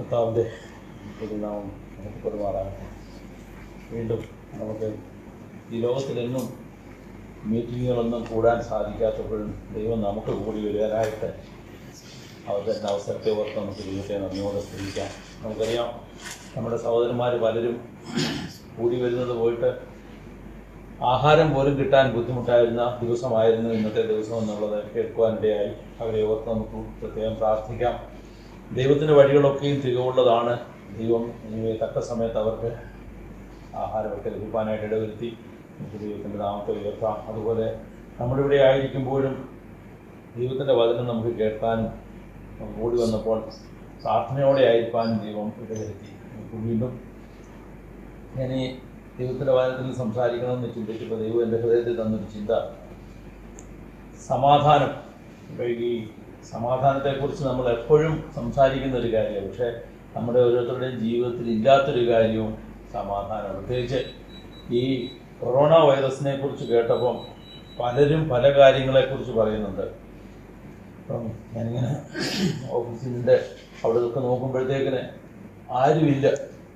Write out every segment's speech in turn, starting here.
കർത്താവിൻ്റെ തിരുനാമം നമുക്ക് പെരുമാറാകട്ടെ വീണ്ടും നമുക്ക് ഈ ലോകത്തിലെങ്ങും മീറ്റിങ്ങുകളൊന്നും കൂടാൻ സാധിക്കാത്തപ്പോഴും ദൈവം നമുക്ക് കൂടി വരാനായിട്ട് അവർ തന്നെ അവസരത്തെ ഓർത്ത് നമുക്ക് ദൈവത്തെ നന്ദിയോടെ സ്തുതിക്കാം നമുക്കറിയാം നമ്മുടെ സഹോദരന്മാർ പലരും കൂടി വരുന്നത് പോയിട്ട് ആഹാരം പോലും കിട്ടാൻ ബുദ്ധിമുട്ടായിരുന്ന ദിവസമായിരുന്നു ഇന്നത്തെ ദിവസം എന്നുള്ളത് കേൾക്കുവാനിടയായി അവരെ ഓർത്ത് നമുക്ക് പ്രത്യേകം പ്രാർത്ഥിക്കാം ദൈവത്തിൻ്റെ വഴികളൊക്കെയും തികവുള്ളതാണ് ദൈവം ഇനി തക്ക സമയത്ത് അവർക്ക് ആഹാരമൊക്കെ ലഭിക്കാനായിട്ട് ഇടവരുത്തി നമുക്ക് ദൈവത്തിൻ്റെ നാമത്തെ ഉയർത്താം അതുപോലെ നമ്മളിവിടെ ആയിരിക്കുമ്പോഴും ദൈവത്തിൻ്റെ വചനം നമുക്ക് കേൾക്കാനും നമുക്ക് കൂടി വന്നപ്പോൾ പ്രാർത്ഥനയോടെ ആയിരിക്കാനും ദൈവം ഇടവരുത്തി നമുക്ക് വീണ്ടും ഞാൻ ഈ ദൈവത്തിൻ്റെ വചനത്തിൽ സംസാരിക്കണമെന്ന് ചിന്തിച്ചപ്പോൾ ദൈവം എൻ്റെ ഹൃദയത്തിൽ തന്നൊരു ചിന്ത സമാധാനം ഇപ്പോൾ ഈ സമാധാനത്തെക്കുറിച്ച് നമ്മൾ എപ്പോഴും സംസാരിക്കുന്ന ഒരു കാര്യമാണ് പക്ഷേ നമ്മുടെ ഓരോരുത്തരുടെയും ജീവിതത്തിൽ ഇല്ലാത്തൊരു കാര്യവും സമാധാനം പ്രത്യേകിച്ച് ഈ കൊറോണ വൈറസിനെ കുറിച്ച് കേട്ടപ്പം പലരും പല കാര്യങ്ങളെക്കുറിച്ച് പറയുന്നുണ്ട് അപ്പം ഞാനിങ്ങനെ ഓഫീസിൻ്റെ അവിടെ ഒക്കെ നോക്കുമ്പോഴത്തേക്കിന് ആരുമില്ല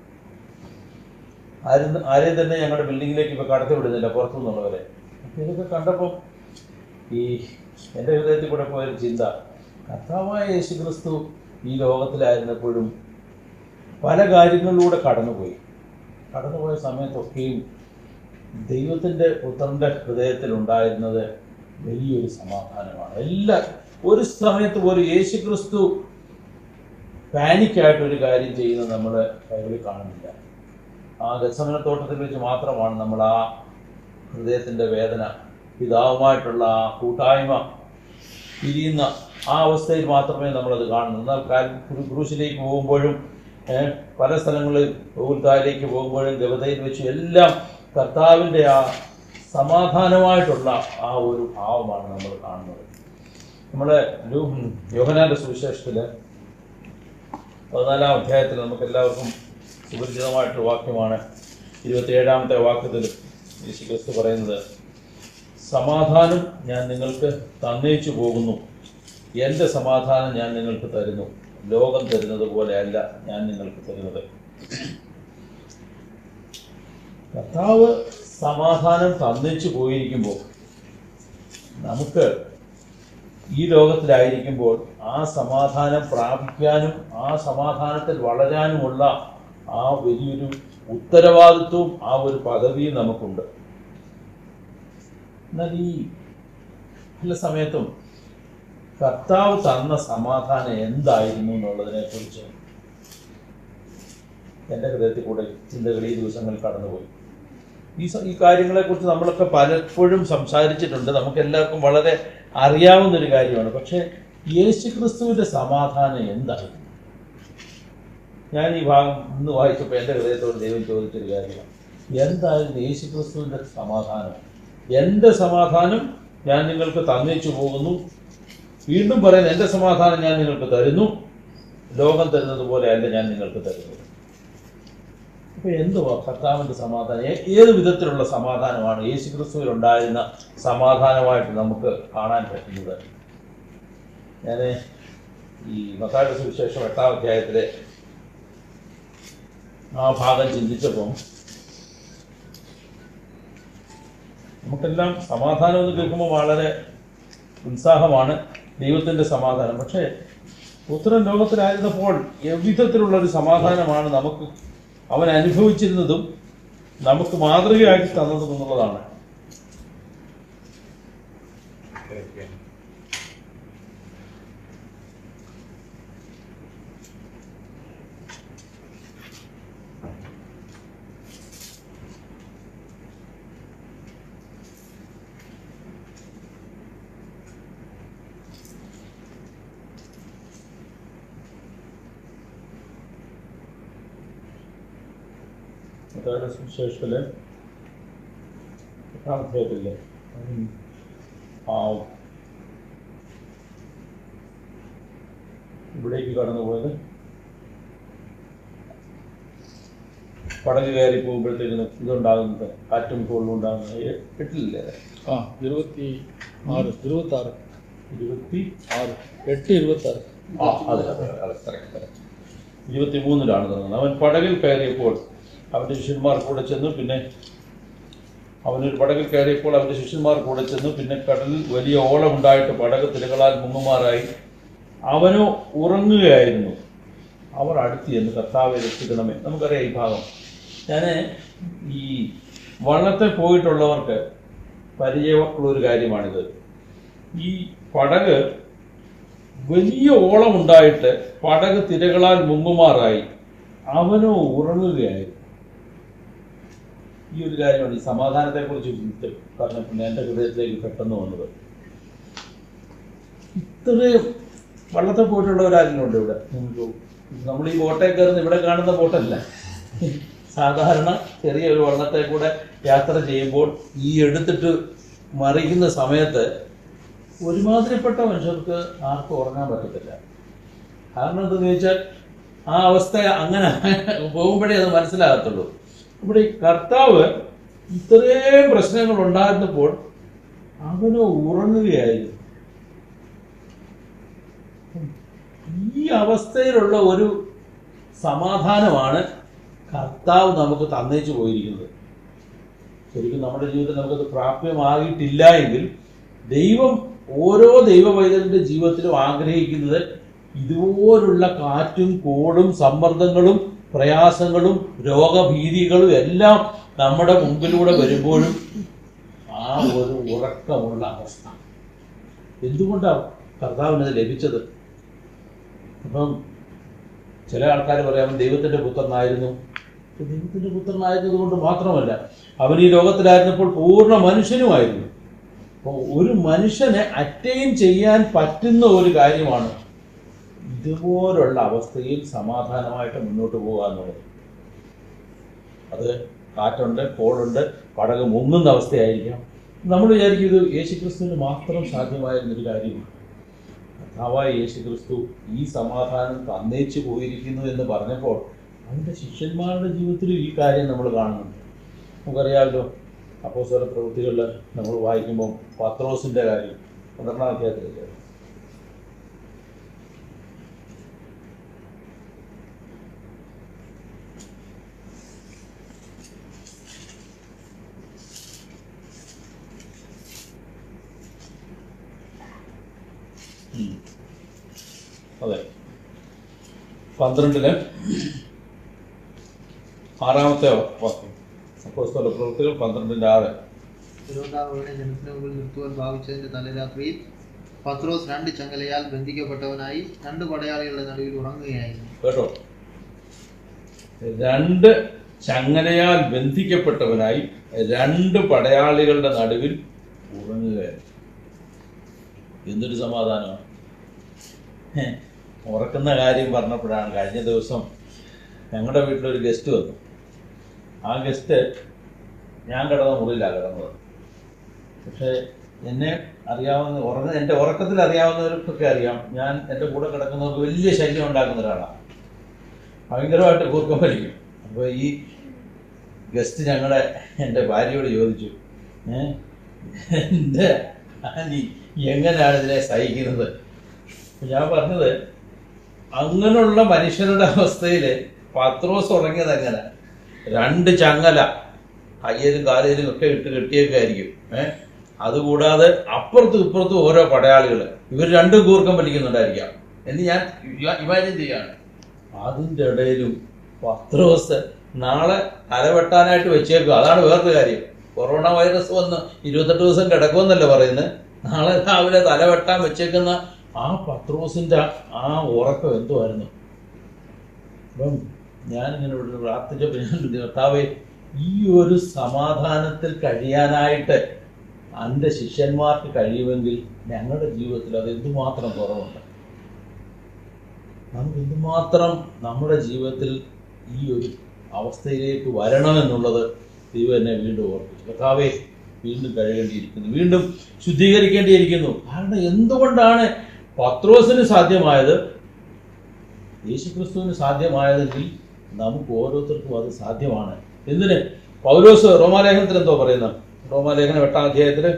ആരും ആരെയും തന്നെ ഞങ്ങളുടെ ബിൽഡിങ്ങിലേക്ക് ഇപ്പോൾ കടത്തി വിടുന്നില്ല പുറത്തുനിന്നുള്ളവരെ അപ്പം ഇതൊക്കെ കണ്ടപ്പം ഈ എൻ്റെ ഹൃദയത്തിൽ കൂടെ പോയൊരു ചിന്ത കർത്താവായ യേശു ക്രിസ്തു ഈ ലോകത്തിലായിരുന്നപ്പോഴും പല കാര്യങ്ങളിലൂടെ കടന്നുപോയി കടന്നുപോയ സമയത്തൊക്കെയും ദൈവത്തിൻ്റെ പുത്രൻ്റെ ഹൃദയത്തിലുണ്ടായിരുന്നത് വലിയൊരു സമാധാനമാണ് എല്ലാ ഒരു സമയത്ത് പോലും യേശു ക്രിസ്തു പാനിക്കായിട്ട് ഒരു കാര്യം ചെയ്യുന്നത് നമ്മൾ ബൈബിളിൽ കാണുന്നില്ല ആ ഗസമനത്തോട്ടത്തിൽ വെച്ച് മാത്രമാണ് നമ്മൾ ആ ഹൃദയത്തിൻ്റെ വേദന പിതാവുമായിട്ടുള്ള ആ കൂട്ടായ്മ പിരിയുന്ന ആ അവസ്ഥയിൽ മാത്രമേ നമ്മളത് കാണുന്നു എന്നാൽ കാൽ- ക്രൂ- ക്രൂശിലേക്ക് പോകുമ്പോഴും ഏഹ്, പല സ്ഥലങ്ങളിൽ ഗോകുൽത്തായിലേക്ക് പോകുമ്പോഴും ഗവതയിൽ വെച്ചും എല്ലാം കർത്താവിൻ്റെ ആ സമാധാനമായിട്ടുള്ള ആ ഒരു ഭാവമാണ് നമ്മൾ കാണുന്നത് നമ്മുടെ യോഹനാന്റെ സുവിശേഷത്തിൽ പതിനാലാം അധ്യായത്തിൽ നമുക്ക് എല്ലാവർക്കും സുപരിചിതമായിട്ടൊരു വാക്യമാണ് ഇരുപത്തിയേഴാമത്തെ വാക്യത്തിൽ യേശു ക്രിസ്തു പറയുന്നത് സമാധാനം ഞാൻ നിങ്ങൾക്ക് തന്നയിച്ചു പോകുന്നു എൻ്റെ സമാധാനം ഞാൻ നിങ്ങൾക്ക് തരുന്നു ലോകം തരുന്നത് പോലെയല്ല ഞാൻ നിങ്ങൾക്ക് തരുന്നത് കർത്താവ് സമാധാനം തന്നിച്ചു പോയിരിക്കുമ്പോൾ നമുക്ക് ഈ ലോകത്തിലായിരിക്കുമ്പോൾ ആ സമാധാനം പ്രാപിക്കാനും ആ സമാധാനത്തിൽ വളരാനുമുള്ള ആ വലിയൊരു ഉത്തരവാദിത്വവും ആ ഒരു പദവിയും നമുക്കുണ്ട് എന്നാൽ ഈ പല സമയത്തും കർത്താവ് തന്ന സമാധാനം എന്തായിരുന്നു എന്നുള്ളതിനെ കുറിച്ച് എൻ്റെ ഹൃദയത്തിൽ കൂടെ ചിന്തകൾ ഈ ദിവസങ്ങളിൽ കടന്നുപോയി ഈ സ- ഈ കാര്യങ്ങളെക്കുറിച്ച് നമ്മളൊക്കെ പലപ്പോഴും സംസാരിച്ചിട്ടുണ്ട് നമുക്ക് എല്ലാവർക്കും വളരെ അറിയാവുന്ന ഒരു കാര്യമാണ് പക്ഷേ യേശു ക്രിസ്തുവിൻ്റെ സമാധാനം എന്തായിരുന്നു ഞാൻ ഈ ഭാഗം ഇന്ന് വായിച്ചപ്പോൾ എൻ്റെ ഹൃദയത്തോട് ദൈവം ചോദിച്ചൊരു കാര്യമാണ് എന്തായിരുന്നു യേശു ക്രിസ്തുവിൻ്റെ സമാധാനം എൻ്റെ സമാധാനം ഞാൻ നിങ്ങൾക്ക് തന്നേച്ചു പോകുന്നു വീണ്ടും പറയുന്നു എൻ്റെ സമാധാനം ഞാൻ നിങ്ങൾക്ക് തരുന്നു ലോകം തരുന്നത് പോലെ അല്ല ഞാൻ നിങ്ങൾക്ക് തരുന്നത് അപ്പൊ എന്തുവാ കർത്താവിന്റെ സമാധാനം ഏ- ഏത് വിധത്തിലുള്ള സമാധാനമാണ് യേശു ക്രിസ്തുവിൽ ഉണ്ടായിരുന്ന സമാധാനമായിട്ട് നമുക്ക് കാണാൻ പറ്റുന്നത് ഞാൻ ഈ മത്തായുടെ സുവിശേഷം എട്ടാം അധ്യായത്തിലെ ആ ഭാഗം ചിന്തിച്ചപ്പോൾ നമുക്കെല്ലാം സമാധാനം എന്ന് കേൾക്കുമ്പോൾ വളരെ ഉത്സാഹമാണ് ദൈവത്തിന്റെ സമാധാനം പക്ഷേ പുത്രൻ ലോകത്തിലായിരുന്നപ്പോൾ എவ்விധത്തിലുള്ള ഒരു സമാധാനമാണ് നമുക്ക് അവൻ അനുഭവിച്ചിരുന്നതും നമുക്ക് മാതൃകയാക്കി തന്നതും എന്നുള്ളതാണ് മത്തായിയുടെ സുവിശേഷത്തില് എട്ടാം അധ്യായത്തിലെ ആ ഇവിടേക്ക് കടന്നുപോയത് പടക് കയറി പോകുമ്പോഴത്തേക്കിന് ഇതുണ്ടാകുന്നത് കാറ്റും കോളും ഉണ്ടാകുന്നത് ഏ- എട്ടിലില്ലേ അത്? ആ ഇരുപത്തി ആറ് ഇരുപത്തി ആറ് ഇരുപത്തി ആറ് എട്ട് ഇരുപത്തി ആറ് ആ അതെ അതെ അതെ correct, correct. ഇരുപത്തിമൂന്നിലാണ് തുടങ്ങുന്നത് അവൻ പടകിൽ കയറിയപ്പോൾ അവൻ്റെ ശിഷ്യന്മാർ കൂടെ ചെന്നു പിന്നെ അവനൊരു പടകിൽ കയറിയപ്പോൾ അവൻ്റെ ശിഷ്യന്മാർ കൂടെ ചെന്നു പിന്നെ കടലിൽ വലിയ ഓളമുണ്ടായിട്ട് പടക് തിരകളാൽ മുങ്ങുമാറായി അവനോ ഉറങ്ങുകയായിരുന്നു അവർ അടുത്ത് ചെന്ന് കർത്താവെ രക്ഷിക്കണമേ നമുക്കറിയാം ഈ ഭാഗം ഞാൻ ഈ വള്ളത്തെ പോയിട്ടുള്ളവർക്ക് പരിചയമുള്ള ഒരു കാര്യമാണിത് ഈ പടക് വലിയ ഓളമുണ്ടായിട്ട് പടക് തിരകളാൽ മുങ്ങുമാറായി അവനോ ഉറങ്ങുകയായിരുന്നു ഈ ഒരു കാര്യമാണ് ഈ സമാധാനത്തെക്കുറിച്ച് ചിന്തിച്ച് പറഞ്ഞപ്പോൾ എൻ്റെ ഹൃദയത്തിലേക്ക് പെട്ടെന്ന് വന്നത് ഇത്രയും വള്ളത്തിൽ പോയിട്ടുള്ളവരാരെങ്കിലും ഉണ്ട് ഇവിടെ നിങ്ങൾക്ക് നമ്മൾ ഈ ബോട്ടേ കയറുന്ന ഇവിടെ കാണുന്ന ബോട്ടല്ല സാധാരണ ചെറിയ ഒരു വള്ളത്തെ കൂടെ യാത്ര ചെയ്യുമ്പോൾ ഈ എടുത്തിട്ട് മറിക്കുന്ന സമയത്ത് ഒരുമാതിരിപ്പെട്ട മനുഷ്യർക്ക് ആർക്കും ഉറങ്ങാൻ പറ്റത്തില്ല കാരണം എന്താണെന്ന് ചോദിച്ചാൽ ആ അവസ്ഥ അങ്ങനെ പോകുമ്പോഴേ അത് മനസ്സിലാകത്തുള്ളൂ ഇവിടെ ഈ കർത്താവ് ഇത്രയും പ്രശ്നങ്ങൾ ഉണ്ടായിരുന്നപ്പോൾ അവന് ഉറങ്ങുകയായിരുന്നു ഈ അവസ്ഥയിലുള്ള ഒരു സമാധാനമാണ് കർത്താവ് നമുക്ക് തന്നേച്ചു പോയിരിക്കുന്നത് ശരിക്കും നമ്മുടെ ജീവിതത്തിൽ നമുക്കത് പ്രാപ്യമാകിയിട്ടില്ല എങ്കിൽ ദൈവം ഓരോ ദൈവവൈദ്യന്റെ ജീവിതത്തിലും ആഗ്രഹിക്കുന്നത് ഇതുപോലുള്ള കാറ്റും കോടും സമ്മർദ്ദങ്ങളും പ്രയാസങ്ങളും രോഗഭീതികളും എല്ലാം നമ്മുടെ മുമ്പിലൂടെ വരുമ്പോഴും ആ ഒരു ഉറക്കമുള്ള അവസ്ഥ എന്തുകൊണ്ടാണ് കർത്താവിനത് ലഭിച്ചത് അപ്പം ചില ആൾക്കാർ പറയാം അവൻ ദൈവത്തിന്റെ പുത്രനായിരുന്നു പക്ഷെ ദൈവത്തിന്റെ പുത്രനായിരുന്നത് കൊണ്ട് മാത്രമല്ല അവൻ ഈ ലോകത്തിലായിരുന്നപ്പോൾ പൂർണ്ണ മനുഷ്യനുമായിരുന്നു അപ്പോൾ ഒരു മനുഷ്യനെ അറ്റൈൻ ചെയ്യാൻ പറ്റുന്ന ഒരു കാര്യമാണ് ഇതുപോലുള്ള അവസ്ഥയിൽ സമാധാനമായിട്ട് മുന്നോട്ട് പോകുക എന്നുള്ളത് അത് കാറ്റുണ്ട് കോളുണ്ട് പടക് മുങ്ങുന്ന അവസ്ഥയായിരിക്കാം നമ്മൾ വിചാരിക്കും ഇത് യേശുക്രിസ്തുവിന് മാത്രം സാധ്യമായിരുന്നൊരു കാര്യമാണ് കർത്താവായ യേശുക്രിസ്തു ഈ സമാധാനം തന്നേച്ചു പോയിരിക്കുന്നു എന്ന് പറഞ്ഞപ്പോൾ അവൻ്റെ ശിഷ്യന്മാരുടെ ജീവിതത്തിലും ഈ കാര്യം നമ്മൾ കാണുന്നുണ്ട് നമുക്കറിയാമല്ലോ അപ്പോസ്തല പ്രവൃത്തികളിൽ നമ്മൾ വായിക്കുമ്പോൾ പത്രോസിൻ്റെ കാര്യം പന്ത്രണ്ടാം അധ്യായത്തിലേക്ക് ഉം. അതെ പന്ത്രണ്ടില് ആറാമത്തെ വാക്യം അപ്പോസ്തല പ്രവൃത്തികൾ പന്ത്രണ്ടിൻ്റെ ആറ് തിരുവന്താവളവനെ ജനത്തിന് മുമ്പിൽ നിർത്തുവാൻ ഭാവിച്ചതിന്റെ തലേരാത്രിയിൽ പത്രോസ് രണ്ട് ചങ്ങലയാൽ ബന്ധിക്കപ്പെട്ടവനായി രണ്ട് പടയാളികളുടെ നടുവിൽ ഉറങ്ങുകയായിരുന്നു കേട്ടോ രണ്ട് ചങ്ങലയാൽ ബന്ധിക്കപ്പെട്ടവനായി രണ്ട് പടയാളികളുടെ നടുവിൽ ഉറങ്ങുകയായിരുന്നു എന്തൊരു സമാധാനമാണ് ഹെ, ഉറക്കുന്ന കാര്യം പറഞ്ഞപ്പോഴാണ് കഴിഞ്ഞ ദിവസം ഞങ്ങളുടെ വീട്ടിലൊരു ഗസ്റ്റ് വന്നു ആ ഗസ്റ്റ് ഞാൻ കിടന്ന മുറിയിലാണ് കിടന്നത് പക്ഷേ എന്നെ അറിയാവുന്ന ഉറങ്ങ എൻ്റെ ഉറക്കത്തിൽ അറിയാവുന്നവർക്കൊക്കെ അറിയാം ഞാൻ എൻ്റെ കൂടെ കിടക്കുന്നവർക്ക് വലിയ ശല്യം ഉണ്ടാക്കുന്ന ഒരാളാണ് ഭയങ്കരമായിട്ട് കൂർക്കം വലിക്കും അപ്പോൾ ഈ ഗസ്റ്റ് ഞങ്ങളെ എൻ്റെ ഭാര്യയോട് ചോദിച്ചു ഏ എൻ്റെ ആനി എങ്ങനെയാണ് ഇതിനെ സഹിക്കുന്നത് അപ്പൊ ഞാൻ പറഞ്ഞത് അങ്ങനെയുള്ള മനുഷ്യരുടെ അവസ്ഥയിൽ പത്രോസ് ഉറങ്ങിയത് എങ്ങനെ രണ്ട് ചങ്ങല കയ്യിലും കാലിലും ഒക്കെ ഇട്ട് കെട്ടിയൊക്കെ ആയിരിക്കും ഏഹ് അതുകൂടാതെ അപ്പുറത്തും ഇപ്പുറത്തും ഓരോ പടയാളികൾ ഇവർ രണ്ടും കൂർക്കം വലിക്കുന്നുണ്ടായിരിക്കാം എന്ന് ഞാൻ ഇമാജിൻ ചെയ്യാണ് അതിൻ്റെ ഇടയിലും പത്രോസ് നാളെ തലവെട്ടാനായിട്ട് വെച്ചേക്കും അതാണ് വേറൊരു കാര്യം കൊറോണ വൈറസ് വന്ന് ഇരുപത്തെട്ട് ദിവസം കിടക്കുമെന്നല്ലേ പറയുന്നത് നാളെ രാവിലെ തലവെട്ടാൻ വെച്ചേക്കുന്ന ആ പത്രോസിന്റെ ആ ഉറക്കം എന്തുമായിരുന്നു അപ്പം ഞാനിങ്ങനെ ഇവിടെ പ്രാർത്ഥിച്ചപ്പോൾ ഞാൻ കർത്താവേ ഈ ഒരു സമാധാനത്തിൽ കഴിയാനായിട്ട് എൻ്റെ ശിഷ്യന്മാർക്ക് കഴിയുമെങ്കിൽ ഞങ്ങളുടെ ജീവിതത്തിൽ അത് എന്തുമാത്രം കുറവുണ്ട് നമുക്ക് എന്തുമാത്രം നമ്മുടെ ജീവിതത്തിൽ ഈ ഒരു അവസ്ഥയിലേക്ക് വരണമെന്നുള്ളത് ദൈവം എന്നെ വീണ്ടും ഓർപ്പിച്ചു കർത്താവേ വീണ്ടും കഴുകേണ്ടിയിരിക്കുന്നു വീണ്ടും ശുദ്ധീകരിക്കേണ്ടിയിരിക്കുന്നു കാരണം എന്തുകൊണ്ടാണ് പത്രോസിന് സാധ്യമായത് യേശുക്രിസ്തുവിന് സാധ്യമായതെങ്കിൽ നമുക്ക് ഓരോരുത്തർക്കും അത് സാധ്യമാണ് എന്തിന് പൗലോസ് റോമാലേഖനത്തിൽ എന്തോ പറയുന്നത് റോമാലേഖനം എട്ടാം അധ്യായത്തില്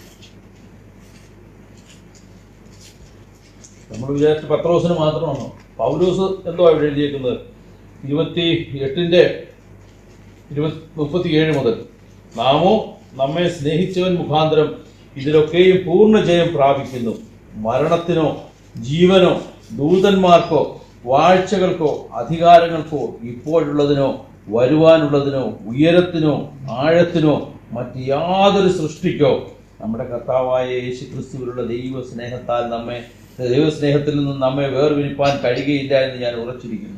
നമ്മൾ വിചാരിച്ച പത്രോസിന് മാത്രമാണോ പൗലൂസ് എന്തോ ഇവിടെ എഴുതിയേക്കുന്നത് ഇരുപത്തി എട്ടിൻ്റെ ഇരുപത്തി മുപ്പത്തിയേഴ് മുതൽ നാമോ നമ്മെ സ്നേഹിച്ചവൻ മുഖാന്തരം ഇതിലൊക്കെയും പൂർണ്ണ ജയം പ്രാപിക്കുന്നു മരണത്തിനോ ജീവനോ ദൂതന്മാർക്കോ വാഴ്ചകൾക്കോ അധികാരങ്ങൾക്കോ ഇപ്പോഴുള്ളതിനോ വരുവാനുള്ളതിനോ ഉയരത്തിനോ ആഴത്തിനോ മറ്റ് യാതൊരു സൃഷ്ടിക്കോ നമ്മുടെ കർത്താവായ യേശു ക്രിസ്തുവിലുള്ള ദൈവ സ്നേഹത്താൽ നമ്മെ ദൈവസ്നേഹത്തിൽ നിന്ന് നമ്മെ വേർപിരിപ്പാൻ കഴിയുകയില്ല എന്ന് ഞാൻ ഉറച്ചിരിക്കുന്നു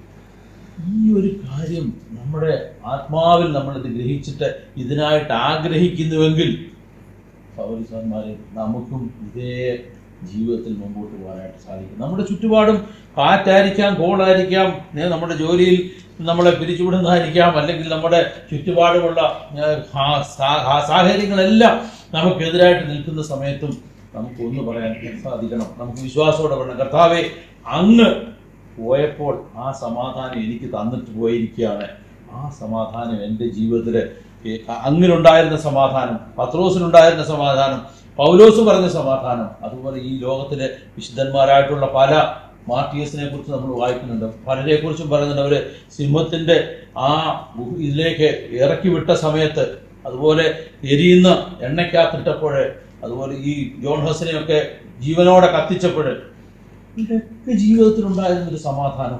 ഈ ഒരു കാര്യം നമ്മുടെ ആത്മാവിൽ നമ്മളിത് ഗ്രഹിച്ചിട്ട് ഇതിനായിട്ട് ആഗ്രഹിക്കുന്നുവെങ്കിൽ പൗരസ്വന്മാരെ നമുക്കും ഇതേ ജീവിതത്തിൽ മുമ്പോട്ട് പോകാനായിട്ട് സാധിക്കും നമ്മുടെ ചുറ്റുപാടും കാറ്റായിരിക്കാം കോളായിരിക്കാം ഏ, നമ്മുടെ ജോലിയിൽ നമ്മളെ പിരിച്ചുവിടുന്നതായിരിക്കാം അല്ലെങ്കിൽ നമ്മുടെ ചുറ്റുപാടുമുള്ള ഏ, ആ- സാ- ആ സാഹചര്യങ്ങളെല്ലാം നമുക്കെതിരായിട്ട് നിൽക്കുന്ന സമയത്തും നമുക്ക് ഒന്ന് പറയാൻ സാധിക്കണം നമുക്ക് വിശ്വാസത്തോടെ പറയണം കർത്താവെ അങ്ങ് പോയപ്പോൾ ആ സമാധാനം എനിക്ക് തന്നിട്ട് പോയിരിക്കുകയാണ് ആ സമാധാനം എൻ്റെ ജീവിതത്തിൽ അങ്ങിലുണ്ടായിരുന്ന സമാധാനം പത്രോസിനുണ്ടായിരുന്ന സമാധാനം പൗലോസ് പറഞ്ഞ സമാധാനം അതുപോലെ ഈ ലോകത്തിലെ വിശുദ്ധന്മാരായിട്ടുള്ള പല മാർട്ടിയസിനെ കുറിച്ച് നമ്മൾ വായിക്കുന്നുണ്ട് പലരെ കുറിച്ചും പറയുന്നുണ്ട് അവര് സിംഹത്തിന്റെ ആ ഗു- ഇതിലേക്ക് ഇറക്കി വിട്ട സമയത്ത് അതുപോലെ എരിയുന്ന എണ്ണയ്ക്കകത്തിട്ടപ്പോൾ അതുപോലെ ഈ ജോൺ ഹസനെയൊക്കെ ജീവനോടെ കത്തിച്ചപ്പോൾ ഇതൊക്കെ ജീവിതത്തിൽ ഉണ്ടായിരുന്ന ഒരു സമാധാനം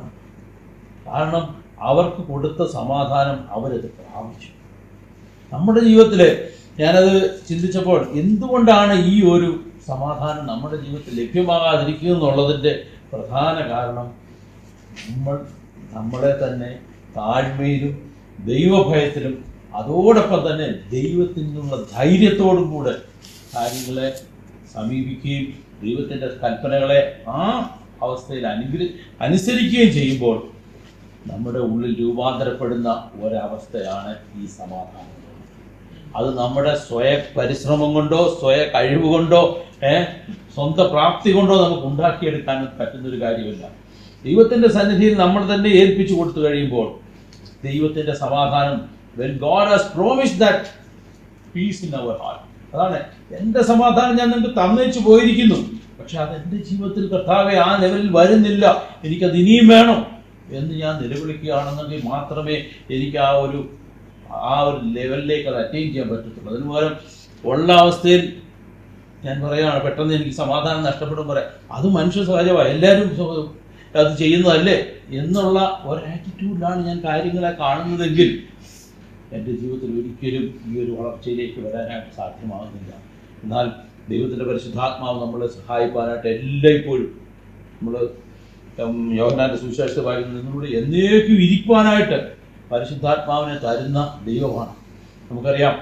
കാരണം അവർക്ക് കൊടുത്ത സമാധാനം അവരത് പ്രാപിച്ചു നമ്മുടെ ജീവിതത്തിൽ ഞാനത് ചിന്തിച്ചപ്പോൾ എന്തുകൊണ്ടാണ് ഈ ഒരു സമാധാനം നമ്മുടെ ജീവിതത്തിൽ ലഭ്യമാകാതിരിക്കുക എന്നുള്ളതിൻ്റെ പ്രധാന കാരണം നമ്മൾ നമ്മളെ തന്നെ താഴ്മയിലും ദൈവഭയത്തിലും അതോടൊപ്പം തന്നെ ദൈവത്തിൽ നിന്നുള്ള ധൈര്യത്തോടും കൂടെ കാര്യങ്ങളെ സമീപിക്കുകയും ദൈവത്തിൻ്റെ കൽപ്പനകളെ ആ അവസ്ഥയിൽ അനുഗ്ര അനുസരിക്കുകയും ചെയ്യുമ്പോൾ നമ്മുടെ ഉള്ളിൽ രൂപാന്തരപ്പെടുന്ന ഒരവസ്ഥയാണ് ഈ സമാധാനം അത് നമ്മുടെ സ്വയ പരിശ്രമം കൊണ്ടോ സ്വയ കഴിവ് കൊണ്ടോ ഏഹ് സ്വന്തം പ്രാപ്തി കൊണ്ടോ നമുക്ക് ഉണ്ടാക്കിയെടുക്കാൻ പറ്റുന്ന ഒരു കാര്യമല്ല ദൈവത്തിന്റെ സന്നിധിയിൽ നമ്മൾ തന്നെ ഏൽപ്പിച്ചു കൊടുത്തു കഴിയുമ്പോൾ ദൈവത്തിന്റെ സമാധാനം when God has promise that peace in our heart അതാണ് എൻ്റെ സമാധാനം ഞാൻ നിങ്ങൾക്ക് തന്നേച്ചു പോയിരിക്കുന്നു പക്ഷെ അത് എൻ്റെ ജീവിതത്തിൽ കർത്താവെ ആ ലെവലിൽ വരുന്നില്ല എനിക്കത് ഇനിയും വേണം എന്ന് ഞാൻ നിലവിളിക്കുകയാണെന്നെങ്കിൽ മാത്രമേ എനിക്ക് ആ ഒരു ആ ഒരു ലെവലിലേക്ക് അത് അറ്റൈൻ ചെയ്യാൻ പറ്റത്തുള്ളൂ അതിന് പകരം ഉള്ള അവസ്ഥയിൽ ഞാൻ പറയുകയാണ് പെട്ടെന്ന് എനിക്ക് സമാധാനം നഷ്ടപ്പെടും പറയാം അത് മനുഷ്യ സഹജമാണ് എല്ലാവരും സ്വ- അത് ചെയ്യുന്നതല്ലേ എന്നുള്ള ഒരു ആറ്റിറ്റ്യൂഡിലാണ് ഞാൻ കാര്യങ്ങളെ കാണുന്നതെങ്കിൽ എൻ്റെ ജീവിതത്തിൽ ഒരിക്കലും ഈ ഒരു വളർച്ചയിലേക്ക് വരാനായിട്ട് സാധ്യമാകുന്നില്ല എന്നാൽ ദൈവത്തിൻ്റെ പരിശുദ്ധാത്മാവ് നമ്മളെ സഹായിക്കാനായിട്ട് എല്ലായ്പ്പോഴും നമ്മൾ യോഹനാന്റെ സുവിശേഷത്തെ വായിക്കുന്നത് നിങ്ങളോട് എന്നേക്കും ഇരിക്കുവാനായിട്ട് പരിശുദ്ധാത്മാവിനെ തരുന്ന ദൈവമാണ് നമുക്കറിയാം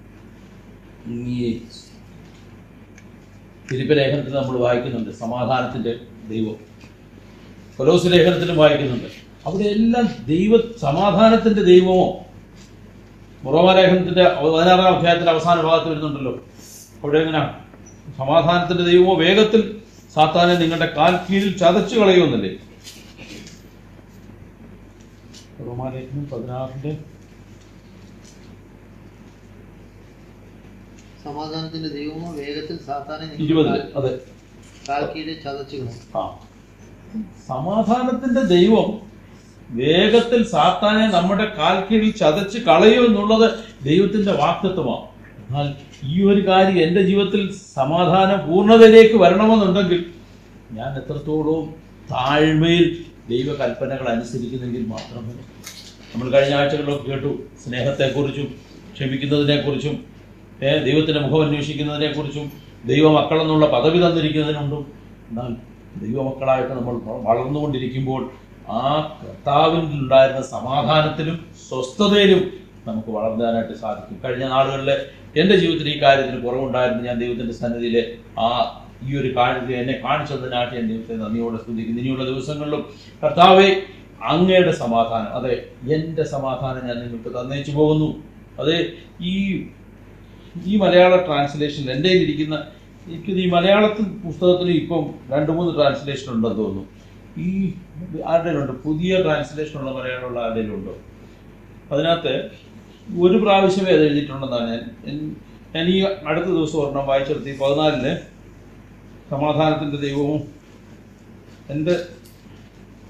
ഈ ഫിലിപ്പ് ലേഖനത്തിൽ നമ്മൾ വായിക്കുന്നുണ്ട് സമാധാനത്തിൻ്റെ ദൈവം കൊലോസ് ലേഖനത്തിലും വായിക്കുന്നുണ്ട് അവിടെ എല്ലാം ദൈവ സമാധാനത്തിൻ്റെ ദൈവമോ മുറോമലേഖനത്തിന്റെ പതിനാറാം അധ്യായത്തിന്റെ അവസാന ഭാഗത്ത് വരുന്നുണ്ടല്ലോ അവിടെ എങ്ങനെ സമാധാനത്തിന്റെ ദൈവമോ വേഗത്തിൽ സാത്താനെ നിങ്ങളുടെ കാൽ കീഴിൽ ചതച്ചു കളയുമെന്നല്ലേ റോമാലേഖനം പതിനാറിന്റെ സമാധാനത്തിന്റെ ദൈവമോ വേഗത്തിൽ സാത്താനെ നിങ്ങൾ ഇരുപതില് അതെ കാൽക്കീഴെ ചതച്ചുകളെ ആ സമാധാനത്തിന്റെ ദൈവം വേഗത്തിൽ സാത്താനെ നമ്മുടെ കാൽ കീഴിൽ ചതച്ച് കളയും എന്നുള്ളത് ദൈവത്തിന്റെ വാക്തത്വമാണ് എന്നാൽ ഈ ഒരു കാര്യം എൻ്റെ ജീവിതത്തിൽ സമാധാനം പൂർണ്ണതയിലേക്ക് വരണമെന്നുണ്ടെങ്കിൽ ഞാൻ എത്രത്തോളവും താഴ്മയിൽ ദൈവകൽപ്പനകൾ അനുസരിക്കുന്നെങ്കിൽ മാത്രമേ നമ്മൾ കഴിഞ്ഞ ആഴ്ചകളിലൊക്കെ കേട്ടു സ്നേഹത്തെക്കുറിച്ചും ക്ഷമിക്കുന്നതിനെക്കുറിച്ചും ഏ, ദൈവത്തിന്റെ മുഖം അന്വേഷിക്കുന്നതിനെക്കുറിച്ചും ദൈവമക്കളെന്നുള്ള പദവി തന്നിരിക്കുന്നതിനുണ്ടും എന്നാൽ ദൈവമക്കളായിട്ട് നമ്മൾ വ- വളർന്നുകൊണ്ടിരിക്കുമ്പോൾ ആ കർത്താവിൽ ഉണ്ടായിരുന്ന സമാധാനത്തിലും സ്വസ്ഥതയിലും നമുക്ക് വളർന്നാനായിട്ട് സാധിക്കും കഴിഞ്ഞ നാളുകളിൽ എൻ്റെ ജീവിതത്തിൽ ഈ കാര്യത്തിന് കുറവുണ്ടായിരുന്നു ഞാൻ ദൈവത്തിൻ്റെ സന്നിധിയിൽ ആ ഈ ഒരു കാര്യം എന്നെ കാണിച്ചതിനായിട്ട് ഞാൻ ദൈവത്തെ നന്ദിയോടെ സ്തുതിക്കുന്നു ഇനിയുള്ള ദിവസങ്ങളിലും കർത്താവെ അങ്ങയുടെ സമാധാനം അതെ എൻ്റെ സമാധാനം ഞാൻ നിങ്ങൾക്ക് തന്നേച്ചു പോകുന്നു അതെ ഈ ഈ മലയാള ട്രാൻസ്ലേഷൻ എൻ്റെ ഇരിക്കുന്ന എനിക്ക് ഈ മലയാളത്തിൽ പുസ്തകത്തിന് ഇപ്പം രണ്ട് മൂന്ന് ട്രാൻസ്ലേഷൻ ഉണ്ടെന്ന് തോന്നുന്നു ഈ ആരുടെയും ഉണ്ട് പുതിയ ട്രാൻസ്ലേഷൻ ഉള്ള മലയാളമുള്ള ആരുടെയും ഉണ്ടോ അതിനകത്ത് ഒരു പ്രാവശ്യമേ അത് എഴുതിയിട്ടുണ്ടെന്നാണ് ഞാൻ എൻ- ഞാൻ ഈ അടുത്ത ദിവസം ഒരെണ്ണം വായിച്ചെടുത്ത് ഈ പതിനാലിന് സമാധാനത്തിൻ്റെ ദൈവവും എൻ്റെ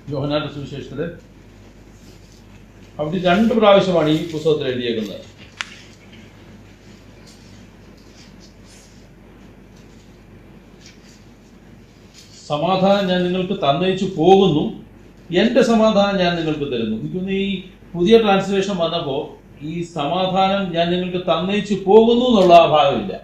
യോഹനാന്റെ സുവിശേഷത്തിൽ അവിടെ രണ്ട് പ്രാവശ്യമാണ് ഈ പുസ്തകത്തിൽ എഴുതിയേക്കുന്നത് സമാധാനം ഞാൻ നിങ്ങൾക്ക് തന്നയിച്ചു പോകുന്നു എൻ്റെ സമാധാനം ഞാൻ നിങ്ങൾക്ക് തരുന്നു എനിക്കൊന്ന് ഈ പുതിയ ട്രാൻസ്ലേഷൻ വന്നപ്പോൾ ഈ സമാധാനം ഞാൻ നിങ്ങൾക്ക് തന്നയിച്ചു പോകുന്നു എന്നുള്ള ആ ഭാഗമില്ല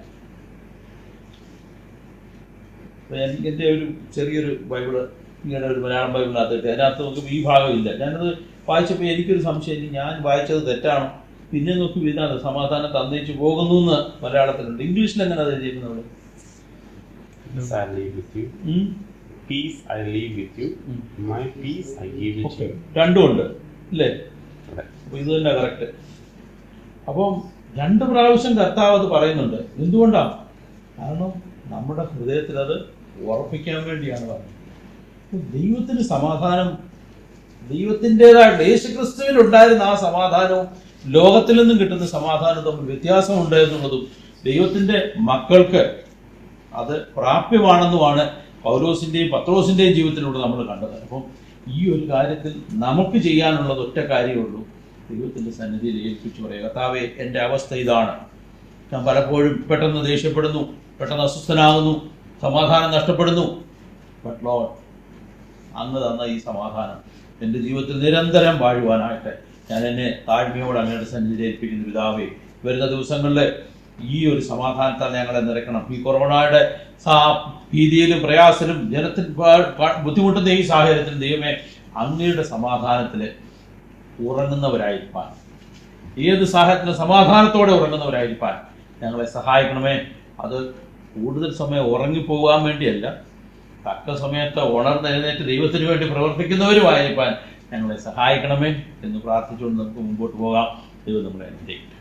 അപ്പൊ എനിക്ക് എൻ്റെ ഒരു ചെറിയൊരു ബൈബിള് ഇങ്ങനെ ഒരു മലയാളം ബൈബിളിനകത്ത് ഇട്ട് അതിനകത്ത് നോക്കുമ്പോൾ ഈ ഭാഗമില്ല ഞാനത് വായിച്ചപ്പോൾ എനിക്കൊരു സംശയം ഇനി ഞാൻ വായിച്ചത് തെറ്റാണോ പിന്നെ നോക്കി ഇതിനകത്ത് സമാധാനം തന്നയിച്ചു പോകുന്നു എന്ന് മലയാളത്തിലുണ്ട് ഇംഗ്ലീഷിൽ എങ്ങനെ അത് എഴുതിയിരിക്കുന്നത് Peace I leave with you. ഉം? Peace I leave with you. ഉം. My peace I give it to okay you. രണ്ടും ഉണ്ട് അല്ലേ Correct. അപ്പൊ ഇത് തന്നെ കറക്റ്റ് അപ്പം രണ്ട് പ്രാവശ്യം കർത്താവ് അത് പറയുന്നുണ്ട് എന്തുകൊണ്ടാണ് കാരണം നമ്മുടെ ഹൃദയത്തിൽ അത് ഉറപ്പിക്കാൻ വേണ്ടിയാണ് പറയുന്നത് അപ്പൊ ദൈവത്തിന് സമാധാനം ദൈവത്തിൻ്റെതായിട്ട് യേശുക്രിസ്തുവിൽ ഉണ്ടായിരുന്ന ആ സമാധാനവും ലോകത്തിൽ നിന്നും കിട്ടുന്ന സമാധാനവും തമ്മിൽ വ്യത്യാസമുണ്ട് എന്നുള്ളതും ദൈവത്തിന്റെ മക്കൾക്ക് അത് പ്രാപ്യമാണെന്നുമാണ് പൗലോസിന്റെയും പത്രോസിന്റെയും ജീവിതത്തിലൂടെ നമ്മൾ കണ്ടത് അപ്പം ഈ ഒരു കാര്യത്തിൽ നമുക്ക് ചെയ്യാനുള്ളത് ഒറ്റ കാര്യമുള്ളൂ ദൈവത്തിന്റെ സന്നിധിയിൽ ഏൽപ്പിച്ചു പറയുക കർത്താവെ എൻ്റെ അവസ്ഥ ഇതാണ് ഞാൻ പലപ്പോഴും പെട്ടെന്ന് ദേഷ്യപ്പെടുന്നു പെട്ടെന്ന് അസ്വസ്ഥനാകുന്നു സമാധാനം നഷ്ടപ്പെടുന്നു ബട്ട് ലോഡ് അങ്ങ് തന്ന ഈ സമാധാനം എൻ്റെ ജീവിതത്തിൽ നിരന്തരം വാഴുവാനായിട്ട് ഞാൻ എന്നെ താഴ്മയോട് അങ്ങയുടെ സന്നിധിയിൽ ഏൽപ്പിക്കുന്നു പിതാവേ വരുന്ന ദിവസങ്ങളിൽ ഈ ഒരു സമാധാനത്താൽ ഞങ്ങളെ നിറയ്ക്കണം ഈ കൊറോണയുടെ സാ ഭീതിയിലും പ്രയാസത്തിലും ജനത്തിന് പാ- പാ- ബുദ്ധിമുട്ടുന്ന ഈ സാഹചര്യത്തിൽ ദൈവമേ അങ്ങയുടെ സമാധാനത്തിൽ ഉറങ്ങുന്നവരായിരിക്കാൻ ഏത് സാഹചര്യത്തിലും സമാധാനത്തോടെ ഉറങ്ങുന്നവരായിരിക്കാൻ ഞങ്ങളെ സഹായിക്കണമേ അത് കൂടുതൽ സമയം ഉറങ്ങിപ്പോകാൻ വേണ്ടിയല്ല തക്ക സമയത്ത് ഉണർന്നെഴുന്നേറ്റ് ദൈവത്തിന് വേണ്ടി പ്രവർത്തിക്കുന്നവരുമായിരിക്കാൻ ഞങ്ങളെ സഹായിക്കണമേ എന്ന് പ്രാർത്ഥിച്ചുകൊണ്ട് നമുക്ക് മുമ്പോട്ട് പോകാം ദൈവം നമ്മളെ അനുഗ്രഹിക്കട്ടെ